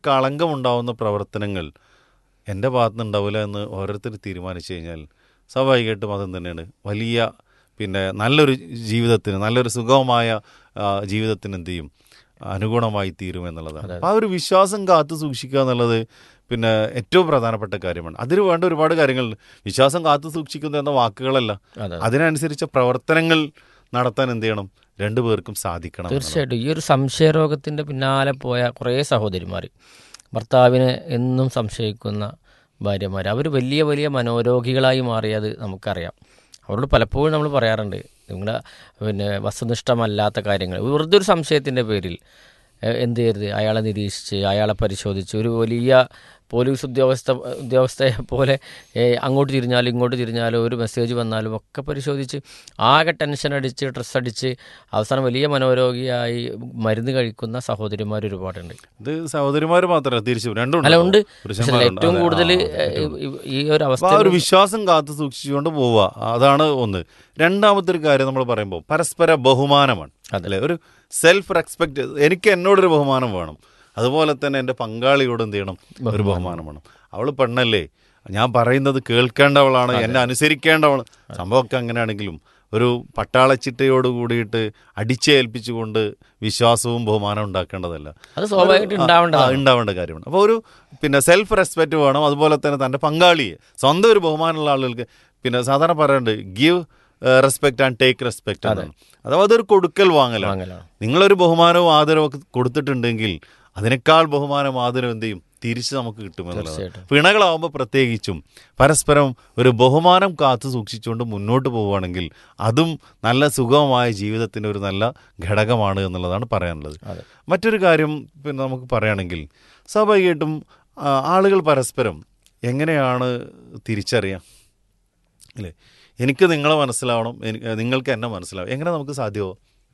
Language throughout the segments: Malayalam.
കളങ്കമുണ്ടാവുന്ന പ്രവർത്തനങ്ങൾ എൻ്റെ ഭാഗത്തുനിന്ന് ഉണ്ടാവില്ല എന്ന് ഓരോരുത്തർ തീരുമാനിച്ചു കഴിഞ്ഞാൽ സ്വാഭാവികമായിട്ടും അതും തന്നെയാണ് വലിയ പിന്നെ നല്ലൊരു ജീവിതത്തിന് നല്ലൊരു സുഗമമായ ആ, ജീവിതത്തിന് എന്ത് ചെയ്യും അനുഗുണമായി തീരും എന്നുള്ളതാണ് അപ്പോൾ ആ ഒരു വിശ്വാസം കാത്തു സൂക്ഷിക്കുക എന്നുള്ളത് പിന്നെ ഏറ്റവും പ്രധാനപ്പെട്ട കാര്യമാണ് അതിന് വേണ്ട ഒരുപാട് കാര്യങ്ങൾ വിശ്വാസം കാത്തു സൂക്ഷിക്കുന്നു എന്ന വാക്കുകളല്ല അതെ അതിനനുസരിച്ച പ്രവർത്തനങ്ങൾ നടത്താൻ എന്ത് ചെയ്യണം രണ്ടു പേർക്കും സാധിക്കണം എന്നുള്ളതാണ്. തീർച്ചയായിട്ടും ഈ ഒരു സംശയരോഗത്തിൻ്റെ പിന്നാലെ പോയ കുറേ സഹോദരിമാർ ഭർത്താവിനെ എന്നും സംശയിക്കുന്ന ഭാര്യമാർ അവർ വലിയ വലിയ മനോരോഗികളായി മാറിയത് നമുക്കറിയാം അവരോട് പലപ്പോഴും നമ്മൾ പറയാറുണ്ട് നിങ്ങളുടെ പിന്നെ വസ്തുനിഷ്ഠമല്ലാത്ത കാര്യങ്ങൾ വെറുതെ ഒരു സംശയത്തിൻ്റെ പേരിൽ എ- എന്ത് ചെയ്യരുത് അയാളെ നിരീക്ഷിച്ച് അയാളെ പരിശോധിച്ച് ഒരു വലിയ പോലീസ് ഉദ്യോഗസ്ഥ ഉദ്യോഗസ്ഥയെ പോലെ ഏ, അങ്ങോട്ട് തിരിഞ്ഞാലും ഇങ്ങോട്ട് തിരിഞ്ഞാലും ഒരു മെസ്സേജ് വന്നാലും ഒക്കെ പരിശോധിച്ച് ആകെ ടെൻഷൻ അടിച്ച് സ്ട്രെസ് അടിച്ച് അവസാനം വലിയ മനോരോഗിയായി മരുന്ന് കഴിക്കുന്ന സഹോദരിമാർ ഒരുപാടുണ്ട് ഇത് സഹോദരിമാര് മാത്രമല്ല തിരിച്ചു രണ്ടും അല്ല ഉണ്ട് പക്ഷേ പുരുഷന്മാരുണ്ട്. ഏറ്റവും അതെ, കൂടുതൽ ആ, ഈ ഒരു അപ്പൊ അവസ്ഥ ആ ഒരു വിശ്വാസം കാത്തു സൂക്ഷിച്ചുകൊണ്ട് പോവുക അതാണ് ഒന്ന് രണ്ടാമത്തെ ഒരു കാര്യം നമ്മൾ പറയുമ്പോൾ പരസ്പര ബഹുമാനമാണ് അല്ലേ ഒരു സെൽഫ് റെസ്പെക്ട് എനിക്ക് എന്നോടൊരു ബഹുമാനം വേണം അതുപോലെ തന്നെ എൻ്റെ പങ്കാളിയോട് എന്ത് ചെയ്യണം ഒരു ബഹുമാനം വേണം അവൾ പെണ്ണല്ലേ ഞാൻ പറയുന്നത് കേൾക്കേണ്ടവളാണ് എന്നെ അനുസരിക്കേണ്ടവൾ സംഭവമൊക്കെ അങ്ങനെയാണെങ്കിലും ഒരു പട്ടാളച്ചിട്ടയോട് കൂടിയിട്ട് അടിച്ചേൽപ്പിച്ചുകൊണ്ട് വിശ്വാസവും ബഹുമാനവും ഉണ്ടാക്കേണ്ടതല്ല അത് സ്വാഭാവികമായിട്ട് ആ, ഉണ്ടാവേണ്ടതാണ്. ആ, ഉണ്ടാവേണ്ട കാര്യമാണ് അപ്പോൾ ഒരു പിന്നെ സെൽഫ് റെസ്പെക്റ്റ് വേണം അതുപോലെ തന്നെ തൻ്റെ പങ്കാളിയെ സ്വന്തം ഒരു ബഹുമാനമുള്ള ആളുകൾക്ക് പിന്നെ സാധാരണ പറയാറുണ്ട് give respect and take respect എന്നാണ് അഥവാ അതൊരു കൊടുക്കൽ വാങ്ങലാണ് വാങ്ങലാണ്. നിങ്ങളൊരു ബഹുമാനവും ആദരവും ഒക്കെ കൊടുത്തിട്ടുണ്ടെങ്കിൽ അതിനേക്കാൾ ബഹുമാനം ആദരവും എന്ത് ചെയ്യും തിരിച്ച് നമുക്ക് കിട്ടുമെന്നുള്ളത് തീർച്ചയായിട്ടും. പിണകളാവുമ്പോൾ പ്രത്യേകിച്ചും പരസ്പരം ഒരു ബഹുമാനം കാത്തു സൂക്ഷിച്ചുകൊണ്ട് മുന്നോട്ട് പോവുകയാണെങ്കിൽ അതും നല്ല സുഗമമായ ജീവിതത്തിൻ്റെ ഒരു നല്ല ഘടകമാണ് എന്നുള്ളതാണ് പറയാനുള്ളത് അതെ. മറ്റൊരു കാര്യം പിന്നെ നമുക്ക് പറയുകയാണെങ്കിൽ സ്വാഭാവികമായിട്ടും ആ, ആളുകൾ പരസ്പരം എങ്ങനെയാണ് തിരിച്ചറിയാം അല്ലേ എനിക്ക് നിങ്ങളെ മനസ്സിലാവണം എനിക്ക് നിങ്ങൾക്ക് എന്നെ മനസ്സിലാവും എങ്ങനെ നമുക്ക് സാധ്യമോ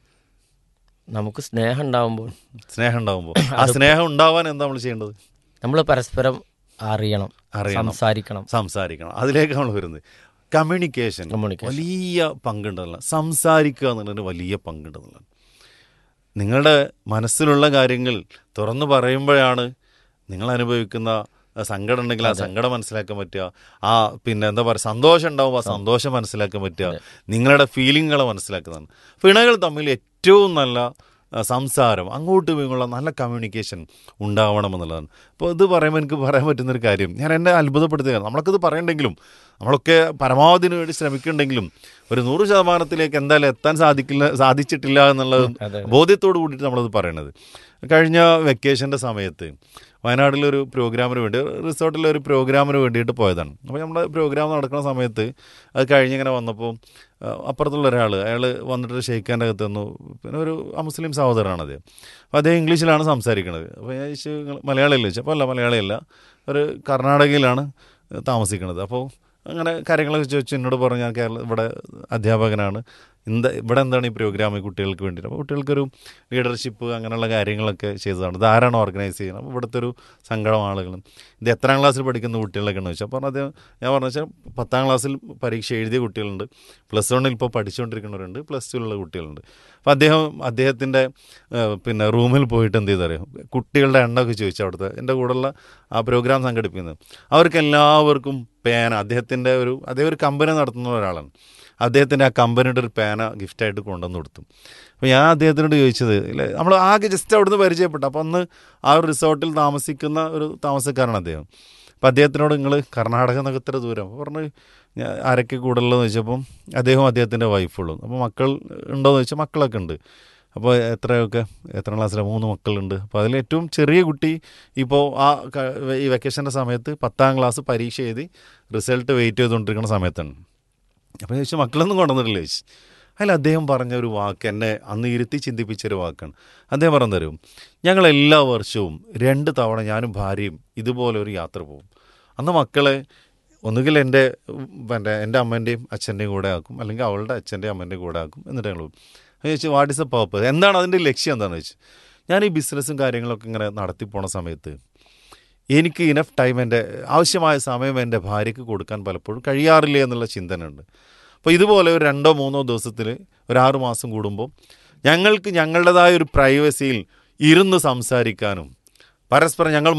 നമുക്ക് സ്നേഹം ഉണ്ടാവുമ്പോൾ സ്നേഹം ഉണ്ടാകുമ്പോൾ ആ സ്നേഹം ഉണ്ടാവാൻ എന്താ നമ്മൾ ചെയ്യേണ്ടത് നമ്മൾ പരസ്പരം അറിയണം അറിയണം. സംസാരിക്കണം സംസാരിക്കണം അതിലേക്ക് നമ്മൾ വരുന്നത് കമ്മ്യൂണിക്കേഷൻ Communication. വലിയ പങ്കുണ്ടെന്നുള്ള സംസാരിക്കുക എന്നുള്ളതിന് വലിയ പങ്കുണ്ടെന്നുള്ളത് നിങ്ങളുടെ മനസ്സിലുള്ള കാര്യങ്ങൾ തുറന്നു പറയുമ്പോഴാണ് നിങ്ങൾ അനുഭവിക്കുന്ന ആ, സങ്കടം ഉണ്ടെങ്കിൽ ആ സങ്കടം മനസ്സിലാക്കാൻ പറ്റുക ആ പിന്നെ എന്താ പറയുക സന്തോഷം ഉണ്ടാവുമ്പോൾ ആ സന്തോഷം മനസ്സിലാക്കാൻ പറ്റുക നിങ്ങളുടെ ഫീലിങ്ങുകളെ മനസ്സിലാക്കുന്നതാണ് പിണകൾ തമ്മിൽ ഏറ്റവും നല്ല ആ, സംസാരം അങ്ങോട്ടും ഇങ്ങോട്ടുള്ള നല്ല കമ്മ്യൂണിക്കേഷൻ ഉണ്ടാവണം എന്നുള്ളതാണ് അപ്പോൾ ഇത് പറയുമ്പോൾ എനിക്ക് പറയാൻ പറ്റുന്നൊരു കാര്യം ഞാൻ എന്നെ അത്ഭുതപ്പെടുത്തുകയാണ് നമ്മളൊക്കെ ഇത് പറയണ്ടെങ്കിലും നമ്മളൊക്കെ പരമാവധിന് വേണ്ടി ശ്രമിക്കുന്നുണ്ടെങ്കിലും ഒരു നൂറ് ശതമാനത്തിലേക്ക് എന്തായാലും എത്താൻ സാധിക്കില്ല സാധിച്ചിട്ടില്ല എന്നുള്ളത് അതെ. ബോധ്യത്തോട് കൂടിയിട്ട് നമ്മളത് പറയണത് കഴിഞ്ഞ വെക്കേഷൻ്റെ സമയത്ത് വയനാട്ടിലൊരു പ്രോഗ്രാമിന് വേണ്ടി റിസോർട്ടിലെ ഒരു പ്രോഗ്രാമിന് വേണ്ടിയിട്ട് പോയതാണ് അപ്പോൾ നമ്മുടെ പ്രോഗ്രാം നടക്കുന്ന സമയത്ത് അത് കഴിഞ്ഞിങ്ങനെ വന്നപ്പോൾ ആ, അപ്പുറത്തുള്ള ഒരാൾ അയാൾ വന്നിട്ട് ഷെയ്ഖാൻ്റെ അകത്ത് തന്നു പിന്നെ ഒരു മുസ്ലിം സഹോദരനാണ് അദ്ദേഹം അപ്പോൾ അദ്ദേഹം ഇംഗ്ലീഷിലാണ് സംസാരിക്കുന്നത് അപ്പോൾ ഞാൻ ചോദിച്ചു "നിങ്ങൾ മലയാളിയല്ലേ ചോദിച്ചു അപ്പോൾ അല്ല മലയാളിയല്ല ഒരു കർണാടകയിലാണ് താമസിക്കുന്നത് അപ്പോൾ അങ്ങനെ കാര്യങ്ങളൊക്കെ ചോദിച്ചു എന്നോട് പറഞ്ഞു ഞാൻ കേരള ഇവിടെ അധ്യാപകനാണ് എന്താ ഇവിടെ എന്താണ് ഈ പ്രോഗ്രാം ഈ കുട്ടികൾക്ക് വേണ്ടിയിട്ട് അപ്പോൾ കുട്ടികൾക്കൊരു ലീഡർഷിപ്പ് അങ്ങനെയുള്ള കാര്യങ്ങളൊക്കെ ചെയ്തതാണ് ഇത് ആരാണ് ഓർഗനൈസ് ചെയ്യുന്നത് അപ്പോൾ ഇവിടുത്തെ ഒരു സംഘടന ആളുകളും ഇത് എത്രാം ക്ലാസ്സിൽ പഠിക്കുന്ന കുട്ടികളൊക്കെ എന്ന് വെച്ചാൽ അപ്പോൾ അദ്ദേഹം ഞാൻ പറഞ്ഞു വെച്ചാൽ പത്താം ക്ലാസ്സിൽ പരീക്ഷ എഴുതിയ കുട്ടികളുണ്ട് പ്ലസ് വണ്ണിൽ ഇപ്പോൾ പഠിച്ചുകൊണ്ടിരിക്കുന്നവരുണ്ട് പ്ലസ് ടുവിലുള്ള കുട്ടികളുണ്ട് അപ്പോൾ അദ്ദേഹം അദ്ദേഹത്തിൻ്റെ ഏഹ്, പിന്നെ റൂമിൽ പോയിട്ട് എന്ത് ചെയ്തറിയാം കുട്ടികളുടെ എണ്ണമൊക്കെ ചോദിച്ചു അവിടുത്തെ എൻ്റെ കൂടെയുള്ള ആ പ്രോഗ്രാം സംഘടിപ്പിക്കുന്നത് അവർക്ക് എല്ലാവർക്കും പേന അദ്ദേഹത്തിൻ്റെ ഒരു അദ്ദേഹം ഒരു കമ്പനി നടത്തുന്ന ഒരാളാണ് അദ്ദേഹത്തിൻ്റെ ആ കമ്പനിയുടെ ഒരു പേന ഗിഫ്റ്റായിട്ട് കൊണ്ടുവന്ന് കൊടുത്തു അപ്പോൾ ഞാൻ അദ്ദേഹത്തിനോട് ചോദിച്ചത് ഇല്ലേ നമ്മൾ ആകെ ജസ്റ്റ് അവിടുന്ന് പരിചയപ്പെട്ടു അപ്പോൾ അന്ന് ആ ഒരു റിസോർട്ടിൽ താമസിക്കുന്ന ഒരു താമസക്കാരാണ് അദ്ദേഹം അപ്പോൾ അദ്ദേഹത്തിനോട് നിങ്ങൾ കർണാടക എന്നൊക്കെ ഇത്ര ദൂരം അപ്പോൾ പറഞ്ഞു ഞാൻ ആരൊക്കെ കൂടുതലുള്ളതെന്ന് ചോദിച്ചപ്പം അദ്ദേഹവും അദ്ദേഹത്തിൻ്റെ വൈഫുള്ളൂ അപ്പോൾ മക്കൾ ഉണ്ടോയെന്ന് ചോദിച്ചാൽ മക്കളൊക്കെ ഉണ്ട് അപ്പോൾ എത്രയൊക്കെ എത്ര ക്ലാസ്സിലാണ് മൂന്ന് മക്കളുണ്ട് അപ്പോൾ അതിൽ ഏറ്റവും ചെറിയ കുട്ടി ഇപ്പോൾ ആ ക- ഈ വെക്കേഷൻ്റെ സമയത്ത് പത്താം ക്ലാസ് പരീക്ഷ എഴുതി റിസൾട്ട് വെയിറ്റ് ചെയ്തുകൊണ്ടിരിക്കുന്ന സമയത്താണ് അപ്പോൾ ചോദിച്ചു മക്കളൊന്നും കൊണ്ടുവന്നിട്ടില്ല ചോദിച്ചു അതിൽ അദ്ദേഹം പറഞ്ഞ ഒരു വാക്ക് എന്നെ അന്ന് ഇരുത്തി ചിന്തിപ്പിച്ചൊരു വാക്കാണ് അദ്ദേഹം പറഞ്ഞു തരും ഞങ്ങൾ എല്ലാ വർഷവും രണ്ട് തവണ ഞാനും ഭാര്യയും ഇതുപോലെ ഒരു യാത്ര പോകും അന്ന് മക്കളെ ഒന്നുകിൽ എൻ്റെ ഉം, പിന്നെ എൻ്റെ അമ്മേൻ്റെയും അച്ഛൻ്റെയും കൂടെ ആക്കും അല്ലെങ്കിൽ അവളുടെ അച്ഛൻ്റെയും അമ്മേൻ്റെയും കൂടെ ആക്കും എന്നിട്ട് ഞങ്ങൾ പോകും ഞാൻ ചോദിച്ചു വാട്ട് ഇസ് എ പർപ്പസ് എന്താണ് അതിൻ്റെ ലക്ഷ്യം എന്താണെന്ന് ചോദിച്ചു ഞാൻ ഈ ബിസിനസ്സും കാര്യങ്ങളൊക്കെ ഇങ്ങനെ നടത്തി പോണ സമയത്ത് എനിക്ക് ഇനഫ് ടൈം എൻ്റെ ആവശ്യമായ സമയം എൻ്റെ ഭാര്യയ്ക്ക് കൊടുക്കാൻ പലപ്പോഴും കഴിയാറില്ല എന്നുള്ള ചിന്തനുണ്ട് അപ്പോൾ ഇതുപോലെ ഒരു രണ്ടോ മൂന്നോ ദിവസത്തിൽ ഒരു ആറ് മാസം കൂടുമ്പോൾ ഞങ്ങൾക്ക് ഞങ്ങളുടേതായ ഒരു പ്രൈവസിയിൽ ഇരുന്ന് സംസാരിക്കാനും പരസ്പരം ഞങ്ങൾ